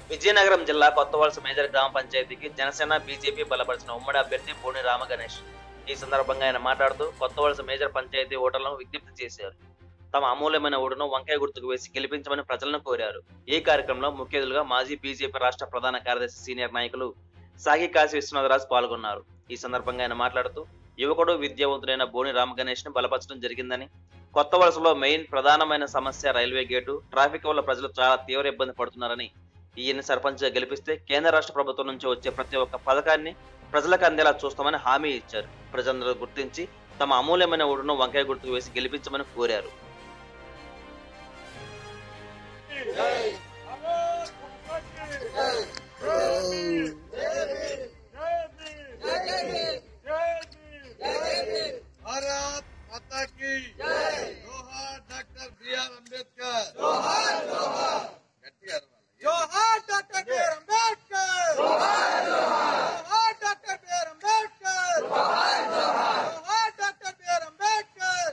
విజయనగరం జిల్లా కొత్తవలస మేజర్ గ్రామ పంచాయతీకి జనసేన బీజేపీ బలపరిచిన ఉమ్మడి అభ్యర్థి బోని రామగణేష్ ఈ సందర్భంగా ఆయన మాట్లాడుతూ కొత్తవలస మేజర్ పంచాయతీ ఓటర్లను విజ్ఞప్తి చేశారు తమ అమూల్యమైన ఓటును వంకాయ గుర్తుకు వేసి గెలిపించమని ప్రజలను కోరారు ఈ కార్యక్రమంలో ముఖ్య అతిథులుగా మాజీ బీజేపీ రాష్ట్ర ప్రధాన కార్యదర్శి సీనియర్ నాయకులు సాగి కాశీ విశ్వనాథరాజు పాల్గొన్నారు ఈ సందర్భంగా ఆయన మాట్లాడుతూ యువకుడు విద్యావంతుడైన బోని రామగణేష్ ను బలపరచడం జరిగిందని కొత్త వలసలో మెయిన్ ప్రధానమైన సమస్య రైల్వే గేటు ట్రాఫిక్ వల్ల ప్రజలు చాలా తీవ్ర ఇబ్బంది పడుతున్నారని ఈయన్ని సర్పంచ్ గెలిపిస్తే కేంద్ర రాష్ట్ర ప్రభుత్వం నుంచి వచ్చే ప్రతి ఒక్క పథకాన్ని ప్రజలకు అందేలా చూస్తామని హామీ ఇచ్చారు ప్రజలందరూ గుర్తించి తమ అమూల్యమైన ఓటును వంకాయ గుర్తుకు వేసి గెలిపించమని కోరారు भारत माता की जोहार डॉक्टर बी आर अम्बेडकर जोहार जोहार गट्टिగా అరవాలి. జోహార్ డాక్టర్ బిఆర్ అంబేద్కర్ జోహార్ జోహార్ డాక్టర్ బిఆర్ అంబేద్కర్ జోహార్ జోహార్ doctor B R Ambedkar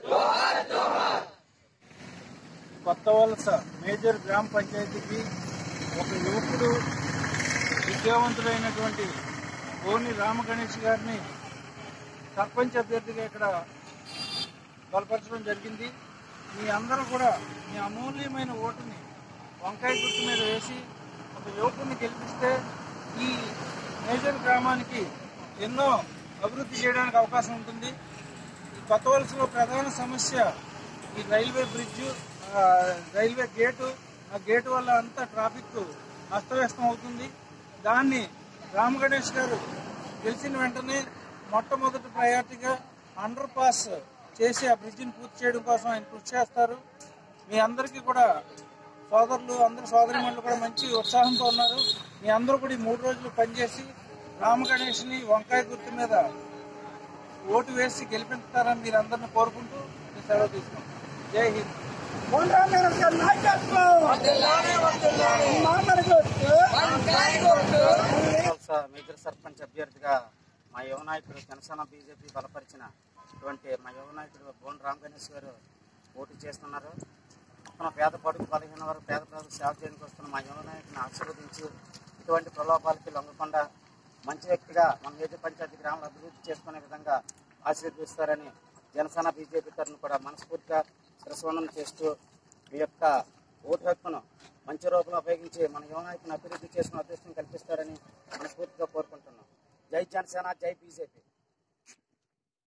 Kothavalasa major గ్రామ పంచాయతీకి ఒక యువకుడు విద్యావంతుడైనటువంటి గోని రామగణేష్ గారిని సర్పంచ్ అభ్యర్థిగా ఇక్కడ బలపరచడం జరిగింది మీ అందరూ కూడా మీ అమూల్యమైన ఓటుని వంకాయ గుర్తు మీద వేసి ఒక యువకుడిని గెలిపిస్తే ఈ మేజర్ గ్రామానికి ఎన్నో అభివృద్ధి చేయడానికి అవకాశం ఉంటుంది ఈ కొత్త వలసలో ప్రధాన సమస్య ఈ రైల్వే బ్రిడ్జ్ ఆ, రైల్వే గేటు ఆ గేటు వల్ల అంతా ట్రాఫిక్ అస్తవ్యస్తం అవుతుంది దాన్ని రామ్ గణేష్ గారు గెలిచిన వెంటనే మొట్టమొదటి ప్రయారిటీగా అండర్ పాస్ చేసి ఆ బ్రిడ్జిని పూర్తి చేయడం కోసం ఆయన కృషి చేస్తారు మీ అందరికీ కూడా సోదరులు అందరు సోదరిమణులు కూడా మంచి ఉత్సాహంతో ఉన్నారు మీ అందరూ కూడా ఈ మూడు రోజులు పనిచేసి రామ గణేష్ని వంకాయ గుర్తు మీద ఓటు వేసి గెలిపిస్తారని మీరు అందరిని కోరుకుంటూ మీ సెలవు తీసుకుంటాం జై హింద్ వలస మేజర్ సర్పంచ్ అభ్యర్థిగా మా యువ నాయకుడు జనసేన బీజేపీ బలపరిచినటువంటి మా యువ నాయకుడు బోన్ రామ్ గణేష్ గారు పోటీ చేస్తున్నారు మన పేద పడుగు బలహీన వారు పేద ప్రజలకు సేవ చేయడానికి వస్తున్న మా యువ నాయకుని ఆశీర్వదించి ఇటువంటి ప్రలోభాలకి లొంగకుండా మంచి వ్యక్తిగా మన మేజర్ పంచాయతీ గ్రామాలు అభివృద్ధి చేసుకునే విధంగా ఆశీర్వదిస్తారని జనసేన బీజేపీ తరఫున కూడా మనస్ఫూర్తిగా శిరస్వందనం చేస్తూ మీ యొక్క ఓటు హక్కును మంచి రూపంలో ఉపయోగించి మన యువ నాయకుని అభివృద్ధి చేసిన అదృష్టం కల్పిస్తారని మనస్ఫూర్తిగా కోరుకుంటున్నాం జై జనసేన జై బీజేపీ